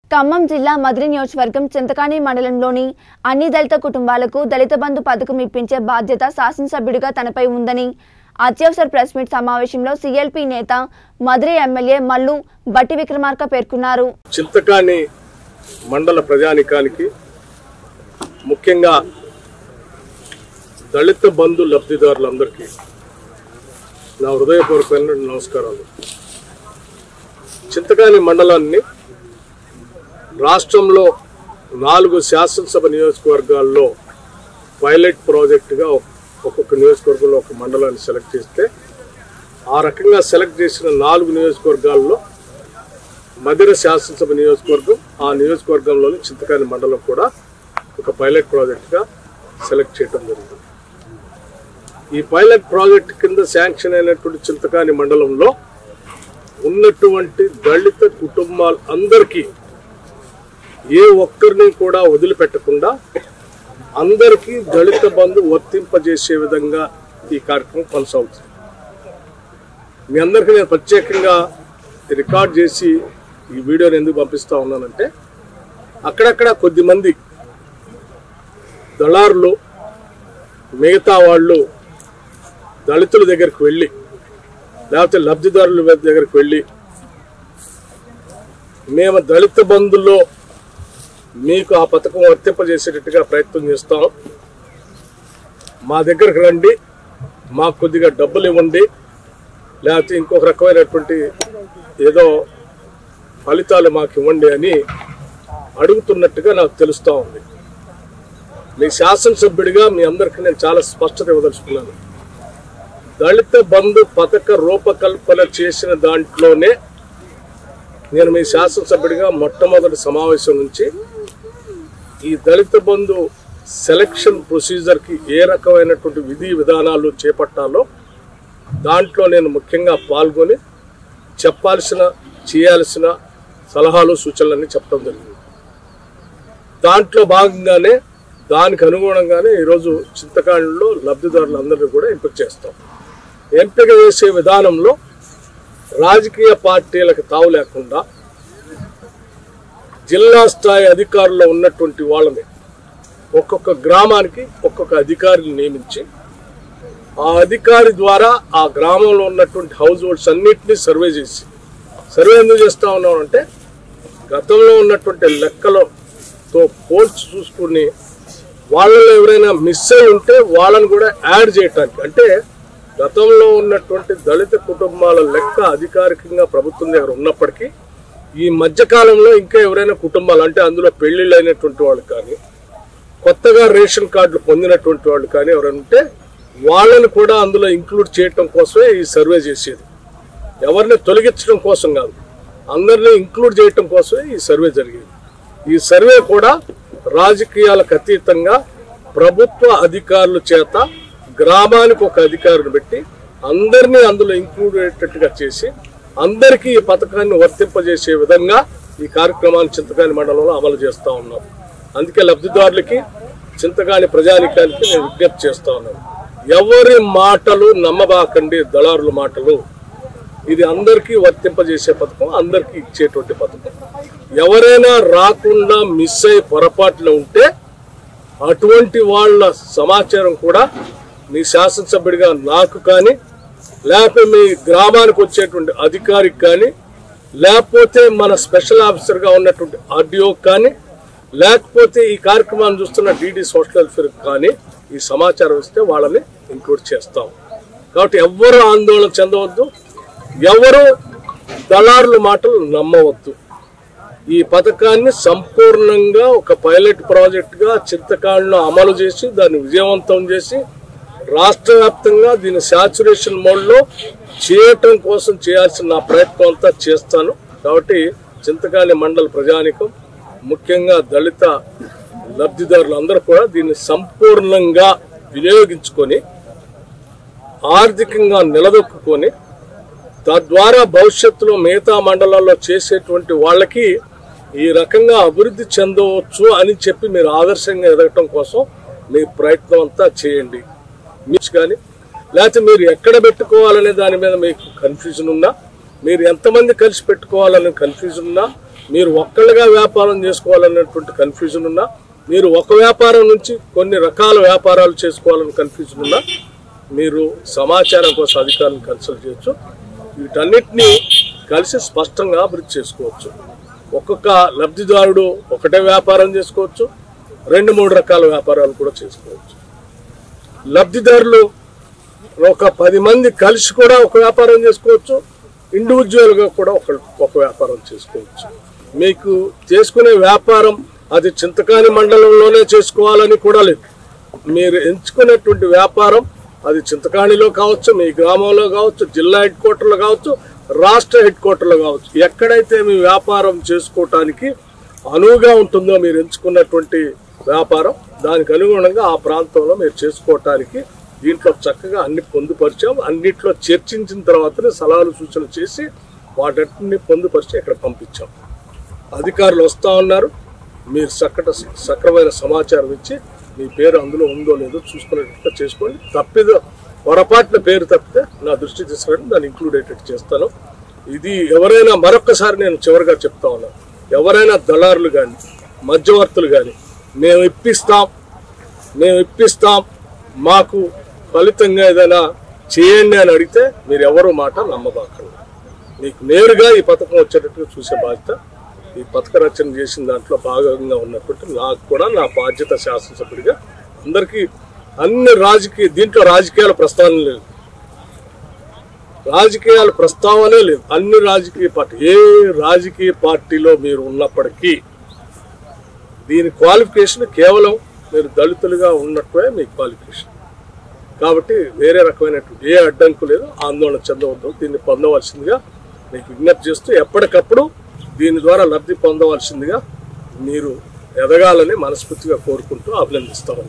ఖమ్మం జిల్లా మదిరి నియోజకవర్గం చింతకాని మండలంలోని అన్ని దళిత కుటుంబాలకు దళిత బంధు పథకం ఇప్పించే బాధ్యత శాసనసభ్యుడిగా తనపై ఉందని అత్యవసర ప్రెస్ మీట్ సమావేశంలో సీఎల్పీ నేత మదిరి ఎమ్మెల్యే మల్లు బట్టి విక్రమార్క పేర్కొన్నారు చింతకాని మండల ప్రజానికానికి ముఖ్యంగా దళిత బంధు లబ్ధిదారులందరికీ నా హృదయపూర్వకమైన నమస్కారాలు చింతకాని మండలాన్ని రాష్ట్రంలో నాలుగు శాసనసభ నియోజకవర్గాల్లో పైలట్ ప్రాజెక్టుగా ఒక్కొక్క నియోజకవర్గంలో ఒక మండలాన్ని సెలెక్ట్ చేస్తే ఆ రకంగా సెలెక్ట్ చేసిన నాలుగు నియోజకవర్గాల్లో మధిర శాసనసభ నియోజకవర్గం ఆ నియోజకవర్గంలోని చింతకాని మండలం కూడా ఒక పైలట్ ప్రాజెక్టుగా సెలెక్ట్ చేయడం జరిగింది ఈ పైలట్ ప్రాజెక్ట్ కింద శాంక్షన్ అయినటువంటి చింతకాని మండలంలో ఉన్నటువంటి దళిత కుటుంబాలు అందరికీ ఏ ఒక్కరిని కూడా వదిలిపెట్టకుండా అందరికీ దళిత బంధు వర్తింపజేసే విధంగా ఈ కార్యక్రమం కొనసాగుతుంది మీ అందరికీ నేను ప్రత్యేకంగా రికార్డ్ చేసి ఈ వీడియోని ఎందుకు పంపిస్తా ఉన్నానంటే అక్కడక్కడ కొద్దిమంది దళారులు మిగతా వాళ్ళు దళితుల దగ్గరికి వెళ్ళి లేకపోతే లబ్ధిదారుల దగ్గరికి వెళ్ళి మేము దళిత బంధుల్లో మీకు ఆ పథకం వర్తింపజేసేటట్టుగా ప్రయత్నం చేస్తాం మా దగ్గరకు రండి మాకు కొద్దిగా డబ్బులు ఇవ్వండి లేకపోతే ఇంకొక రకమైనటువంటి ఏదో ఫలితాలు మాకు ఇవ్వండి అని అడుగుతున్నట్టుగా నాకు తెలుస్తూ ఉంది మీ శాసనసభ్యుడిగా మీ అందరికీ నేను చాలా స్పష్టత ఇవ్వదలుచుకున్నాను దళిత బంధు పథక రూపకల్పన చేసిన దాంట్లోనే నేను మీ శాసనసభ్యుడిగా మొట్టమొదటి సమావేశం నుంచి ఈ దళిత బంధు సెలక్షన్ ప్రొసీజర్కి ఏ రకమైనటువంటి విధి విధానాలు చేపట్టాలో దాంట్లో నేను ముఖ్యంగా పాల్గొని చెప్పాల్సిన చేయాల్సిన సలహాలు సూచనలన్నీ చెప్పడం జరిగింది దాంట్లో భాగంగానే దానికి అనుగుణంగానే ఈరోజు చింతకాండలో లబ్ధిదారులందరినీ కూడా ఎంపిక చేస్తాం ఎంపిక చేసే విధానంలో రాజకీయ పార్టీలకు తావు లేకుండా జిల్లా స్థాయి అధికారుల్లో ఉన్నటువంటి వాళ్ళని ఒక్కొక్క గ్రామానికి ఒక్కొక్క అధికారిని నియమించి ఆ అధికారి ద్వారా ఆ గ్రామంలో ఉన్నటువంటి హౌస్ హోల్డ్స్ అన్నింటినీ సర్వే చేసి సర్వే ఎందుకు చేస్తా ఉన్నామంటే గతంలో ఉన్నటువంటి లెక్కలతో పోల్చి చూసుకుని వాళ్ళలో ఎవరైనా మిస్ అయి ఉంటే వాళ్ళని కూడా యాడ్ చేయటానికి అంటే గతంలో ఉన్నటువంటి దళిత కుటుంబాల లెక్క అధికారికంగా ప్రభుత్వం దగ్గర ఉన్నప్పటికీ ఈ మధ్యకాలంలో ఇంకా ఎవరైనా కుటుంబాలు అంటే అందులో పెళ్లిళ్ళు అయినటువంటి వాళ్ళు కానీ కొత్తగా రేషన్ కార్డులు పొందినటువంటి వాళ్ళు కానీ ఎవరైనా ఉంటే వాళ్ళని కూడా అందులో ఇంక్లూడ్ చేయటం కోసమే ఈ సర్వే చేసేది ఎవరిని తొలగించడం కోసం కాదు అందరినీ ఇంక్లూడ్ చేయటం కోసమే ఈ సర్వే జరిగేది ఈ సర్వే కూడా రాజకీయాలకు అతీతంగా ప్రభుత్వ అధికారుల చేత గ్రామానికి ఒక అధికారిని పెట్టి అందరినీ అందులో ఇంక్లూడ్ అయ్యేటట్టుగా చేసి అందరికీ ఈ పథకాన్ని వర్తింపజేసే విధంగా ఈ కార్యక్రమాన్ని చింతకాని మండలంలో అమలు చేస్తా ఉన్నాం అందుకే లబ్ధిదారులకి చింతకాని ప్రజానికానికి నేను విజ్ఞప్తి చేస్తా ఉన్నాను ఎవరి మాటలు నమ్మబాకండి దళారుల మాటలు ఇది అందరికీ వర్తింపజేసే పథకం అందరికీ ఇచ్చేటువంటి పథకం ఎవరైనా రాకుండా మిస్ అయ్యి పొరపాట్లు ఉంటే అటువంటి వాళ్ళ సమాచారం కూడా మీ శాసనసభ్యుడిగా నాకు కానీ లేకపోతే మీ గ్రామానికి వచ్చేటువంటి అధికారికి కానీ లేకపోతే మన స్పెషల్ ఆఫీసర్గా ఉన్నటువంటి ఆర్డీఓకి కానీ లేకపోతే ఈ కార్యక్రమాన్ని చూస్తున్న డీడీ సోషల్ వెల్ఫేర్ కానీ ఈ సమాచారం ఇస్తే వాళ్ళని ఇంక్లూడ్ చేస్తాం కాబట్టి ఎవ్వరూ ఆందోళన చెందవద్దు ఎవరు దళారుల మాటలు నమ్మవద్దు ఈ పథకాన్ని సంపూర్ణంగా ఒక పైలట్ ప్రాజెక్టుగా చింతకాండలో అమలు చేసి దాన్ని విజయవంతం చేసి రాష్ట్ర వ్యాప్తంగా దీన్ని శాచురేషన్ మోడ్లో చేయటం కోసం చేయాల్సిన నా ప్రయత్నం అంతా చేస్తాను కాబట్టి చింతకాని మండల ప్రజానికం ముఖ్యంగా దళిత లబ్ధిదారులు అందరూ కూడా దీన్ని సంపూర్ణంగా వినియోగించుకొని ఆర్థికంగా నిలదొక్కుని తద్వారా భవిష్యత్తులో మిగతా మండలాల్లో చేసేటువంటి వాళ్ళకి ఈ రకంగా అభివృద్ధి చెందవచ్చు అని చెప్పి మీరు ఆదర్శంగా ఎదగటం కోసం మీ ప్రయత్నం అంతా చేయండి మీకు కానీ లేకపోతే మీరు ఎక్కడ పెట్టుకోవాలనే దాని మీద మీకు కన్ఫ్యూజన్ ఉన్నా మీరు ఎంతమంది కలిసి పెట్టుకోవాలనే కన్ఫ్యూజన్ ఉన్నా మీరు ఒక్కళ్ళుగా వ్యాపారం చేసుకోవాలనేటువంటి కన్ఫ్యూజన్ ఉన్నా మీరు ఒక వ్యాపారం నుంచి కొన్ని రకాల వ్యాపారాలు చేసుకోవాలని కన్ఫ్యూజన్ ఉన్నా మీరు సమాచారం కోసం అధికారులను కన్సల్ట్ చేయొచ్చు వీటన్నిటిని కలిసి స్పష్టంగా అభివృద్ధి చేసుకోవచ్చు ఒక్కొక్క లబ్ధిదారుడు ఒకటే వ్యాపారం చేసుకోవచ్చు రెండు మూడు రకాల వ్యాపారాలు కూడా చేసుకోవచ్చు లబ్ధిదారులు ఒక పది మంది కలిసి కూడా ఒక వ్యాపారం చేసుకోవచ్చు ఇండివిజువల్గా కూడా ఒక ఒక వ్యాపారం చేసుకోవచ్చు మీకు చేసుకునే వ్యాపారం అది చింతకాని మండలంలోనే చేసుకోవాలని కూడా లేదు మీరు ఎంచుకునేటువంటి వ్యాపారం అది చింతకాణిలో కావచ్చు మీ గ్రామంలో కావచ్చు జిల్లా హెడ్ క్వార్టర్లో కావచ్చు రాష్ట్ర హెడ్ క్వార్టర్లో కావచ్చు ఎక్కడైతే మీ వ్యాపారం చేసుకోవటానికి అనువుగా ఉంటుందో మీరు ఎంచుకున్నటువంటి వ్యాపారం దానికి అనుగుణంగా ఆ ప్రాంతంలో మీరు చేసుకోవటానికి దీంట్లో చక్కగా అన్ని పొందుపరిచాం అన్నిట్లో చర్చించిన తర్వాతనే సలహాలు సూచనలు చేసి వాటన్నిటిని పొందుపరిచి ఇక్కడ పంపించాం అధికారులు వస్తా ఉన్నారు మీరు చక్కట సక్రమైన సమాచారం ఇచ్చి మీ పేరు అందులో ఉందో లేదో చూసుకునేటట్టుగా చేసుకోండి తప్పిదో పొరపాటున పేరు తప్పితే నా దృష్టి తీసుకురండి దాన్ని ఇంక్లూడ్ అయ్యేటట్టు చేస్తాను ఇది ఎవరైనా మరొక్కసారి నేను చివరిగా చెప్తా ఉన్నాను ఎవరైనా దళారులు కానీ మధ్యవర్తులు కానీ మేము ఇప్పిస్తాం మేము ఇప్పిస్తాం మాకు ఫలితంగా ఏదైనా చేయండి అని అడిగితే మీరు ఎవరు మాట నమ్మబాకండి మీకు నేరుగా ఈ పథకం వచ్చేటట్టుగా చూసే బాధ్యత ఈ పథక రచన చేసిన దాంట్లో భాగంగా ఉన్నటువంటి నాకు కూడా నా బాధ్యత శాసనసభ్యుడిగా అందరికీ అన్ని రాజకీయ దీంట్లో రాజకీయాల ప్రస్తావన లేదు రాజకీయాల ప్రస్తావనే లేదు అన్ని రాజకీయ పార్టీ ఏ రాజకీయ పార్టీలో మీరు ఉన్నప్పటికీ దీని క్వాలిఫికేషన్ కేవలం మీరు దళితులుగా ఉన్నట్టువే మీ క్వాలిఫికేషన్ కాబట్టి వేరే రకమైనటువంటి ఏ అడ్డంకు లేదు ఆందోళన చెందవద్దు దీన్ని పొందవలసిందిగా మీకు విజ్ఞప్తి చేస్తూ ఎప్పటికప్పుడు దీని ద్వారా లబ్ధి పొందవలసిందిగా మీరు ఎదగాలని మనస్ఫూర్తిగా కోరుకుంటూ అభినందిస్తాను